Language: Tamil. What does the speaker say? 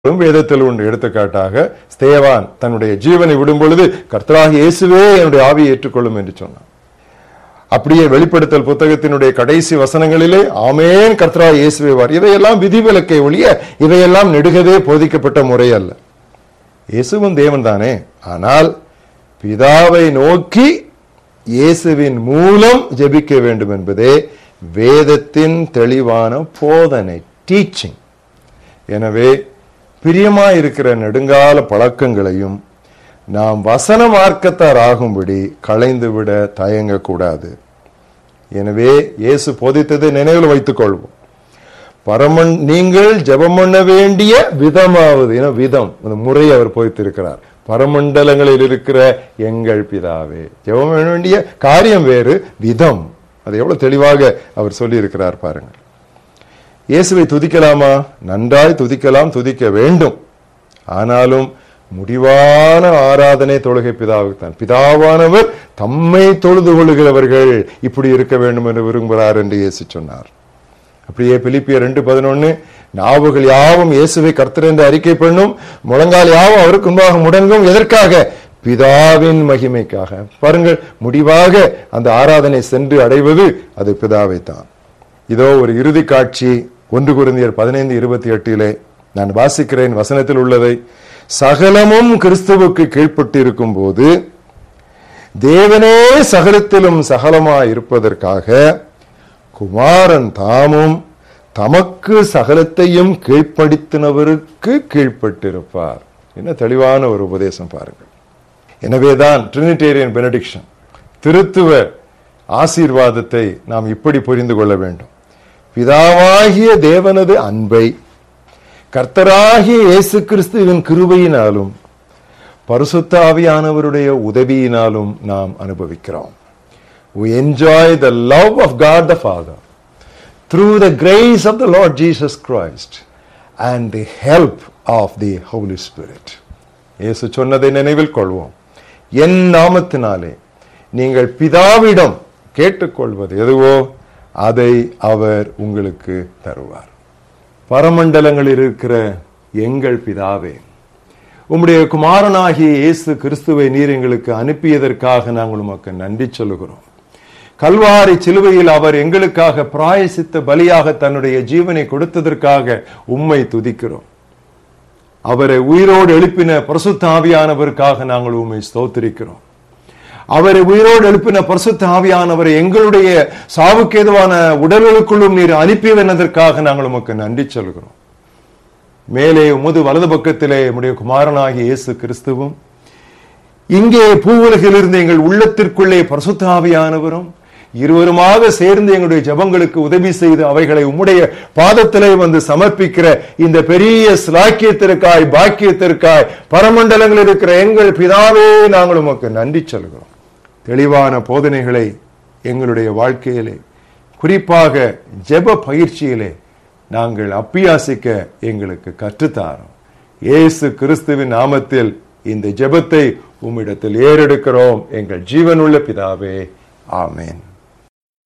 வேதத்தில் உண்டு எடுத்துக்காட்டாக ஸ்தேவான் தன்னுடைய ஜீவனை விடும் பொழுது கர்த்தராக இயேசுவே என்னுடைய ஆவியை ஏற்றுக்கொள்ளும் என்று சொன்னான் அப்படியே வெளிப்படுத்தல் புத்தகத்தினுடைய கடைசி வசனங்களிலே ஆமேன் கர்த்தராக இயேசுவே வார் இவையெல்லாம் விதிவிலக்கை ஒழிய இவையெல்லாம் நெடுகவே போதிக்கப்பட்ட முறை அல்ல இயேசுவும் தேவன் தானே ஆனால் பிதாவை நோக்கி இயேசுவின் மூலம் ஜெபிக்க வேண்டும் என்பதே வேதத்தின் தெளிவான போதனை டீச்சிங் எனவே பிரியமாயிருக்கிற நெடுங்கால பழக்கங்களையும் நாம் வசன மார்க்கத்தார் ஆகும்படி களைந்துவிட தயங்கக்கூடாது எனவே இயேசு போதித்ததை நினைவில் வைத்துக் கொள்வோம் பரமன் நீங்கள் ஜெபம் பண்ண வேண்டிய விதமாவது என விதம் அந்த முறை அவர் போதித்திருக்கிறார் பரமண்டலங்களில் இருக்கிற எங்கள் பிதாவே ஜெபம் பண்ண வேண்டிய காரியம் வேறு விதம் அது எவ்வளவு தெளிவாக அவர் சொல்லி இருக்கிறார் பாருங்கள் இயேசுவை துதிக்கலாமா நன்றாய் துதிக்கலாம் துதிக்க வேண்டும் ஆனாலும் முடிவான ஆராதனை தொழுகை பிதாவுக்கு தான் பிதாவானவர் தம்மை தொழுது கொள்ளுகிறவர்கள் இப்படி இருக்க வேண்டும் என்று விரும்புகிறார் என்று இயேசு சொன்னார் அப்படியே பிலிப்பிய ரெண்டு பதினொன்னு நாவுகள் யாவும் இயேசுவை கர்த்தர் என்று அறிக்கை பண்ணும் முழங்கால் யாவும் அவருக்கு முன்பாக முடங்கும் எதற்காக பிதாவின் மகிமைக்காக பாருங்கள் முடிவாக அந்த ஆராதனை சென்று அடைவது அது பிதாவை தான் இதோ ஒரு இறுதி காட்சி ஒன்று குருந்தியர் பதினைந்து இருபத்தி எட்டிலே நான் வாசிக்கிறேன் வசனத்தில் உள்ளதை சகலமும் கிறிஸ்துவுக்கு கீழ்ப்பட்டு இருக்கும் போது தேவனே சகலத்திலும் சகலமாய் இருப்பதற்காக குமாரன் தாமும் தமக்கு சகலத்தையும் கீழ்ப்படுத்தினவருக்கு கீழ்ப்பட்டிருப்பார் என்ன தெளிவான ஒரு உபதேசம் பாருங்கள் எனவேதான் ட்ரினிடேரியன் பெனடிக்ஷன் திருத்துவ ஆசீர்வாதத்தை நாம் இப்படி புரிந்து கொள்ள வேண்டும் பிதாவாகிய தேவனது அன்பை கர்த்தராகிய இயேசு கிறிஸ்துவின் கிருபையினாலும் பரிசுத்த ஆவியானவருடைய உதவியினாலும் நாம் அனுபவிக்கிறோம் we enjoy the love of God the Father through the grace of the Lord Jesus Christ and the help of the Holy Spirit. இயேசு சொன்னதை நினைவில் கொள்வோம் என் நாமத்தினாலே நீங்கள் பிதாவிடம் கேட்டுக்கொள்வது எதுவோ அதை அவர் உங்களுக்கு தருவார் பரமண்டலங்களில் இருக்கிற எங்கள் பிதாவே உம்முடைய குமாரனாகிய இயேசு கிறிஸ்துவை நீர் எங்களுக்கு அனுப்பியதற்காக நாங்கள் உமக்கு நன்றி சொல்லுகிறோம் கல்வாரி சிலுவையில் அவர் எங்களுக்காக பிராயசித்த பலியாக தன்னுடைய ஜீவனை கொடுத்ததற்காக உம்மை துதிக்கிறோம் அவரை உயிரோடு எழுப்பின பரிசுத்த ஆவியானவருக்காக நாங்கள் உண்மை ஸ்தோத்திரிக்கிறோம் அவரை உயிரோடு எழுப்பின பரிசுத்த ஆவியானவரை எங்களுடைய சாவுக்கு ஏதுவான உடல்களுக்குள்ளும் நீர் அனுப்பியதற்காக நாங்கள் உமக்கு நன்றி சொல்கிறோம் மேலே உமது வலது பக்கத்திலே உம்முடைய குமாரனாகிய இயேசு கிறிஸ்துவும் இங்கே பூவுலகிலிருந்து எங்கள் உள்ளத்திற்குள்ளே பரிசுத்த ஆவியானவரும் இருவருமாக சேர்ந்து எங்களுடைய ஜபங்களுக்கு உதவி செய்து அவைகளை உம்முடைய பாதத்திலே வந்து சமர்ப்பிக்கிற இந்த பெரிய சிலாக்கியத்திற்காய் பாக்கியத்திற்காய் பரமண்டலங்களில் இருக்கிற எங்கள் பிதாவே நாங்கள் உமக்கு நன்றி சொல்கிறோம் தெளிவான போதனைகளை எங்களுடைய வாழ்க்கையிலே குறிப்பாக ஜெப பயிற்சியிலே நாங்கள் அப்பியாசிக்க எங்களுக்கு கற்றுத்தாரோம் இயேசு கிறிஸ்துவின் நாமத்தில் இந்த ஜெபத்தை உம்மிடத்தில் ஏறெடுக்கிறோம் எங்கள் ஜீவனுள்ள பிதாவே ஆமேன்